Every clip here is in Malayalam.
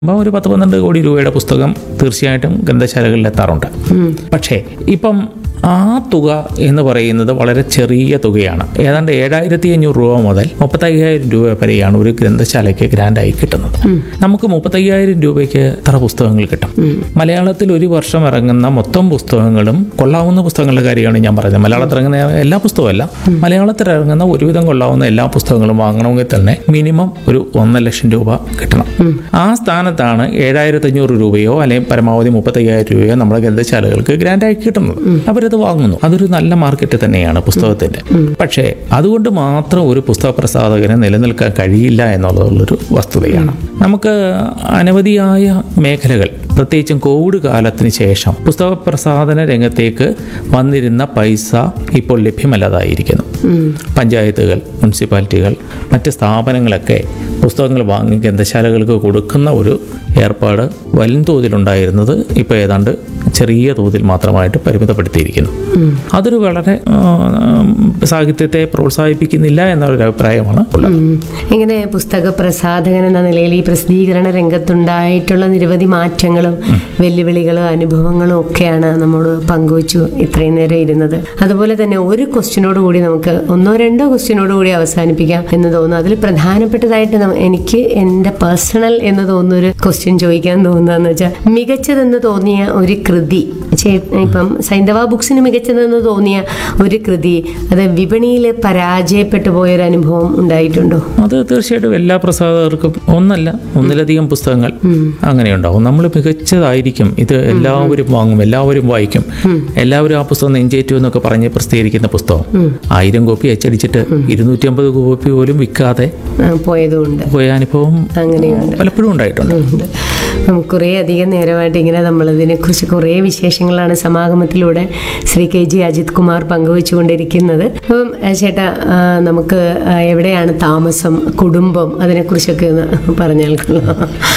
അപ്പം ഒരു പത്ത് പന്ത്രണ്ട് കോടി രൂപയുടെ പുസ്തകം തീർച്ചയായിട്ടും ഗ്രന്ഥശാലകളിൽ എത്താറുണ്ട് പക്ഷേ ഇപ്പം ആ തുക എന്ന് പറയുന്നത് വളരെ ചെറിയ തുകയാണ് ഏതാണ്ട് ഏഴായിരത്തി അഞ്ഞൂറ് രൂപ മുതൽ മുപ്പത്തയ്യായിരം രൂപ വരെയാണ് ഒരു ഗ്രന്ഥശാലയ്ക്ക് ഗ്രാൻഡായി കിട്ടുന്നത് നമുക്ക് മുപ്പത്തയ്യായിരം രൂപയ്ക്ക് എത്ര പുസ്തകങ്ങൾ കിട്ടും മലയാളത്തിൽ ഒരു വർഷം ഇറങ്ങുന്ന മൊത്തം പുസ്തകങ്ങളും കൊള്ളാവുന്ന പുസ്തകങ്ങളുടെ കാര്യമാണ് ഞാൻ പറയുന്നത് മലയാളത്തിൽ ഇറങ്ങുന്ന എല്ലാ പുസ്തകമല്ല മലയാളത്തിൽ ഇറങ്ങുന്ന ഒരുവിധം കൊള്ളാവുന്ന എല്ലാ പുസ്തകങ്ങളും വാങ്ങണമെങ്കിൽ തന്നെ മിനിമം ഒരു ഒന്നര ലക്ഷം രൂപ കിട്ടണം ആ സ്ഥാനത്താണ് ഏഴായിരത്തി അഞ്ഞൂറ് രൂപയോ അല്ലെങ്കിൽ പരമാവധി മുപ്പത്തയ്യായിരം രൂപയോ നമ്മുടെ ഗ്രന്ഥശാലകൾക്ക് ഗ്രാൻഡായി കിട്ടുന്നത് അവരത് വാങ്ങുന്നു അതൊരു നല്ല മാർക്കറ്റ് തന്നെയാണ് പുസ്തകത്തിന്റെ പക്ഷേ അതുകൊണ്ട് മാത്രം ഒരു പുസ്തക പ്രസാധകന് നിലനിൽക്കാൻ കഴിയില്ല എന്നുള്ളതൊരു വസ്തുതയാണ് നമുക്ക് അനവധിയായ മേഖലകൾ പ്രത്യേകിച്ചും കോവിഡ് കാലത്തിന് ശേഷം പുസ്തക പ്രസാധന രംഗത്തേക്ക് വന്നിരുന്ന പൈസ ഇപ്പോൾ ലഭ്യമല്ലാതായിരിക്കുന്നു പഞ്ചായത്തുകൾ മുനിസിപ്പാലിറ്റികൾ മറ്റ് സ്ഥാപനങ്ങളൊക്കെ പുസ്തകങ്ങൾ വാങ്ങി ഗ്രന്ഥശാലകൾക്ക് കൊടുക്കുന്ന ഒരു ഏർപ്പാട് വൻതോതിലുണ്ടായിരുന്നത് ഇപ്പോൾ ഏതാണ്ട് ചെറിയ തോതിൽ മാത്രമായിട്ട് പരിമിതപ്പെടുത്തിയിരിക്കുന്നു അതൊരു വളരെ ആ, സാഹിത്യത്തെ പ്രോത്സാഹിപ്പിക്കുന്നില്ല എന്നൊരു അഭിപ്രായമാണ് ഉള്ളത് ഉം. ഇങ്ങനെ പുസ്തക പ്രസാധകൻ എന്ന നിലയിൽ ഈ പ്രസിദ്ധീകരണ രംഗത്തുണ്ടായിട്ടുള്ള നിരവധി മാറ്റങ്ങളും വെല്ലുവിളികളും അനുഭവങ്ങളും ഒക്കെയാണ് നമ്മോട് പങ്കുവച്ചു ഇത്രയും നേരം ഇരുന്നത് അതുപോലെ തന്നെ ഒരു ക്വസ്റ്റ്യനോട് കൂടി നമുക്ക് ഒന്നോ രണ്ടോ ക്വസ്റ്റ്യനോട് കൂടി അവസാനിപ്പിക്കാം എന്ന് തോന്നുന്നു അതിൽ പ്രധാനപ്പെട്ടതായിട്ട് ന- എനിക്ക് എൻ്റെ പേഴ്സണൽ എന്ന് തോന്നുന്ന ഒരു ക്വസ്റ്റ്യൻ ചോദിക്കാൻ തോന്നുന്നതെന്ന് വെച്ചാൽ മികച്ചതെന്ന് തോന്നിയ ഒരു കൃതി ചേ- ഇപ്പം സൈന്ധവ ബുക്സിന് മികച്ചതെന്ന് തോന്നിയ ഒരു കൃതി അത് വിപണിയിൽ പരാജയപ്പെട്ടു പോയൊരു അനുഭവം ഉണ്ടായിട്ടുണ്ടോ അത് തീർച്ചയായിട്ടും എല്ലാ പ്രസാധകർക്കും ഒന്നല്ല ഒന്നിലധികം പുസ്തകങ്ങൾ അങ്ങനെയുണ്ടാവും നമ്മൾ മികച്ചതായിരിക്കും ഇത് എല്ലാവരും വാങ്ങും എല്ലാവരും വായിക്കും എല്ലാവരും ആ പുസ്തകം നെഞ്ചേറ്റു എന്നൊക്കെ പറഞ്ഞ് പ്രസിദ്ധീകരിക്കുന്ന പുസ്തകം ആയിരം കോപ്പി അച്ചടിച്ചിട്ട് ഇരുന്നൂറ്റി അമ്പത് കോപ്പി പോലും വിൽക്കാതെ ആ, പോയതുകൊണ്ട് പോയ അനുഭവം അങ്ങനെയുണ്ട് പലപ്പോഴും ഉണ്ടായിട്ടുണ്ട് ഉണ്ട്. നമുക്ക് കുറേ അധികം നേരമായിട്ട് ഇങ്ങനെ നമ്മളതിനെക്കുറിച്ച് കുറേ വിശേഷങ്ങളാണ് സമാഗമത്തിലൂടെ ശ്രീ കെ ജി അജിത് കുമാർ പങ്കുവച്ചുകൊണ്ടിരിക്കുന്നത് അപ്പം ആ, ചേട്ടാ ആ, നമുക്ക് ആ, എവിടെയാണ് താമസം കുടുംബം അതിനെക്കുറിച്ചൊക്കെ ഒന്ന് പറഞ്ഞാൽ കൊള്ളാം.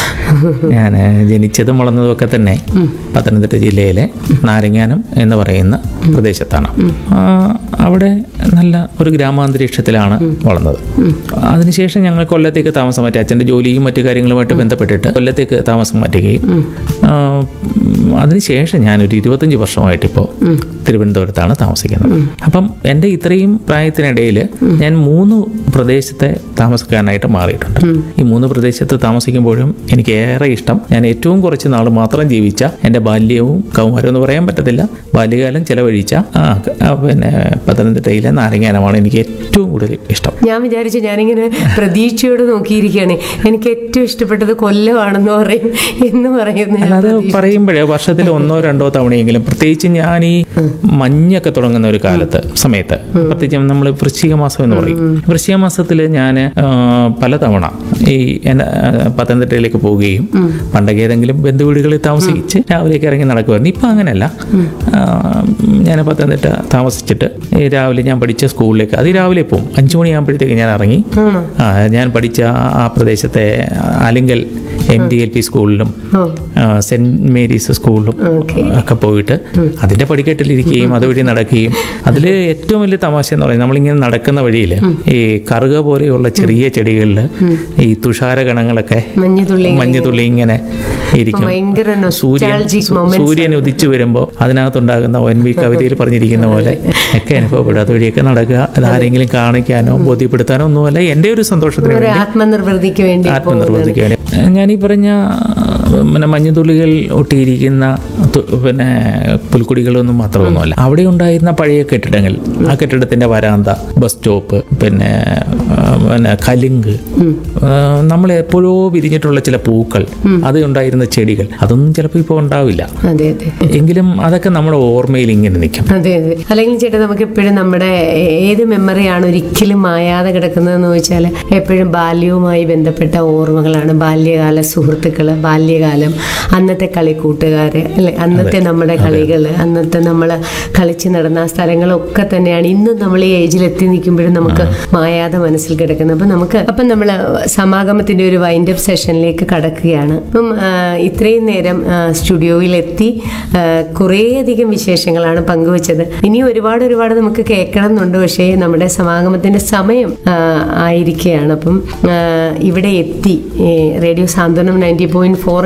ഞാൻ ജനിച്ചതും വളർന്നതും ഒക്കെ തന്നെ പത്തനംതിട്ട ജില്ലയിലെ നാരങ്ങാനം എന്ന് പറയുന്ന പ്രദേശത്താണ് ആ, അവിടെ നല്ല ഒരു ഗ്രാമാന്തരീക്ഷത്തിലാണ് വളർന്നത് അതിനുശേഷം ഞങ്ങൾ കൊല്ലത്തേക്ക് താമസം മാറ്റി അച്ഛൻ്റെ ജോലിയും മറ്റു കാര്യങ്ങളുമായിട്ട് ബന്ധപ്പെട്ടിട്ട് കൊല്ലത്തേക്ക് താമസം മാറ്റുകയും ആ, ഉം, അതിനുശേഷം ഞാനൊരു ഇരുപത്തഞ്ച് വർഷമായിട്ടിപ്പോൾ തിരുവനന്തപുരത്താണ് താമസിക്കുന്നത് അപ്പം എൻ്റെ ഇത്രയും പ്രായത്തിനിടയിൽ ഞാൻ മൂന്ന് പ്രദേശത്തെ താമസക്കാരനായിട്ട് മാറിയിട്ടുണ്ട് ഈ മൂന്ന് പ്രദേശത്ത് താമസിക്കുമ്പോഴും എനിക്ക് ഏറെ ഇഷ്ടം ഞാൻ ഏറ്റവും കുറച്ച് നാൾ മാത്രം ജീവിച്ച എൻ്റെ ബാല്യവും കൗമാരം എന്ന് പറയാൻ പറ്റത്തില്ല ബാല്യകാലം ചെലവഴിച്ച ആ, ആ, പിന്നെ പത്തനംതിട്ടയിലെ നാരങ്ങാനമാണ് എനിക്ക് ഏറ്റവും കൂടുതൽ ഇഷ്ടം ഞാൻ വിചാരിച്ചു ഞാനിങ്ങനെ പ്രതീക്ഷയോട് നോക്കിയിരിക്കുകയാണ് എനിക്ക് ഏറ്റവും ഇഷ്ടപ്പെട്ടത് കൊല്ലമാണെന്ന് പറയും എന്ന് പറയുന്നു ഞാൻ. അല്ലാതെ പറയുമ്പോഴേ വർഷത്തിൽ ഒന്നോ രണ്ടോ തവണയെങ്കിലും പ്രത്യേകിച്ച് ഞാൻ ഈ മഞ്ഞൊക്കെ തുടങ്ങുന്ന ഒരു കാലത്ത് സമയത്ത് പ്രത്യേകിച്ചും നമ്മൾ വൃശ്ചിക മാസം എന്ന് പറയും വൃശ്ചിക മാസത്തിൽ ഞാൻ പലതവണ ഈ എൻ്റെ ആ, പത്തനംതിട്ടയിലേക്ക് പോവുകയും പണ്ടൊക്കെ ഏതെങ്കിലും ബന്ധുവീടുകളിൽ താമസിച്ച് രാവിലേക്ക് ഇറങ്ങി നടക്കുമായിരുന്നു ഇപ്പം അങ്ങനെയല്ല ഞാൻ പത്തനംതിട്ട താമസിച്ചിട്ട് ഈ രാവിലെ ഞാൻ പഠിച്ച സ്കൂളിലേക്ക് അത് രാവിലെ പോകും അഞ്ചു മണിയാകുമ്പോഴത്തേക്ക് ഞാൻ ഇറങ്ങി ആണോ ആ, ഞാൻ പഠിച്ച ആ പ്രദേശത്തെ Alinkal M D L P സ്കൂളിലും ഓ ആ, സെന്റ് മേരീസ് സ്കൂളിലും ഓക്കെ ഒക്കെ പോയിട്ട് അതിന്റെ പടിക്കെട്ടിലിരിക്കുകയും അതുവഴി നടക്കുകയും അതിൽ ഏറ്റവും വലിയ തമാശ എന്ന് പറയുന്നത് നമ്മളിങ്ങനെ നടക്കുന്ന വഴിയിൽ ഈ കറുക പോലെയുള്ള ചെറിയ ചെടികളിൽ ഈ തുഷാര ഗണങ്ങളൊക്കെ മഞ്ഞുതുള്ളി മഞ്ഞുതുള്ളി ഇങ്ങനെ ഇരിക്കും ഭയങ്കര സൂര്യൻ nostalgic സു- moments സൂര്യൻ ഉദിച്ചു വരുമ്പോൾ അതിനകത്തുണ്ടാകുന്ന ഒൻ വി കവിതയിൽ പറഞ്ഞിരിക്കുന്ന പോലെ ഒക്കെ അനുഭവപ്പെടും അതുവഴിയൊക്കെ നടക്കുക അതാരെങ്കിലും കാണിക്കാനോ ബോധ്യപ്പെടുത്താനോ ഒന്നുമല്ല എൻ്റെ ഒരു സന്തോഷത്തിന് ഒരു വേണ്ടി ആത്മനിർവൃതിക്ക് വേണ്ടി ആത്മനിർവൃതിക്ക് വേണ്ടി ഞാൻ ഈ പറഞ്ഞ പിന്നെ മഞ്ഞുതുള്ളികൾ ഒട്ടിയിരിക്കുന്ന തു- പിന്നെ പുൽക്കുടികളൊന്നും മാത്രമൊന്നുമല്ല അവിടെ ഉണ്ടായിരുന്ന പഴയ കെട്ടിടങ്ങൾ ആ കെട്ടിടത്തിന്റെ വരാന്ത ബസ് സ്റ്റോപ്പ് പിന്നെ ആ, പിന്നെ കലുങ്ക് നമ്മൾ എപ്പോഴോ വിരിഞ്ഞിട്ടുള്ള ചില പൂക്കൾ അത് ഉണ്ടായിരുന്ന ചെടികൾ അതൊന്നും ചിലപ്പോൾ ഇപ്പോൾ ഉണ്ടാവില്ല അതെ അതെ എങ്കിലും അതൊക്കെ നമ്മുടെ ഓർമ്മയിൽ ഇങ്ങനെ നിൽക്കും അതെ അതെ അല്ലെങ്കിൽ ചേട്ടാ നമുക്ക് എപ്പോഴും നമ്മുടെ ഏത് മെമ്മറിയാണ് ഒരിക്കലും മായാതെ കിടക്കുന്നതെന്ന് ചോദിച്ചാൽ എപ്പോഴും ബാല്യവുമായി ബന്ധപ്പെട്ട ഓർമ്മകളാണ് ബാല്യകാല സുഹൃത്തുക്കള് ബാല്യ ബാല്യകാലം അന്നത്തെ കളിക്കൂട്ടുകാര് അല്ലെ അന്നത്തെ നമ്മുടെ കളികൾ അന്നത്തെ നമ്മൾ കളിച്ച് നടന്ന ആ സ്ഥലങ്ങളൊക്കെ തന്നെയാണ് ഇന്നും നമ്മൾ ഈ ഏജിൽ എത്തി നിൽക്കുമ്പോഴും നമുക്ക് മായാതെ മനസ്സിൽ കിടക്കുന്നത് അപ്പം നമുക്ക് അപ്പം നമ്മൾ സമാഗമത്തിന്റെ ഒരു വൈൻഡ് അപ്പ് സെഷനിലേക്ക് കടക്കുകയാണ് അപ്പം ആ, ഇത്രയും നേരം ആ, സ്റ്റുഡിയോയിൽ എത്തി ആ, കുറേയധികം വിശേഷങ്ങളാണ് പങ്കുവച്ചത് ഇനി ഒരുപാട് ഒരുപാട് നമുക്ക് കേൾക്കണം എന്നുണ്ട് പക്ഷേ നമ്മുടെ സമാഗമത്തിന്റെ സമയം ആ, ആയിരിക്കുകയാണ് അപ്പം ആ, ഇവിടെ എത്തി ഏ, radio Santhwanam ninety point four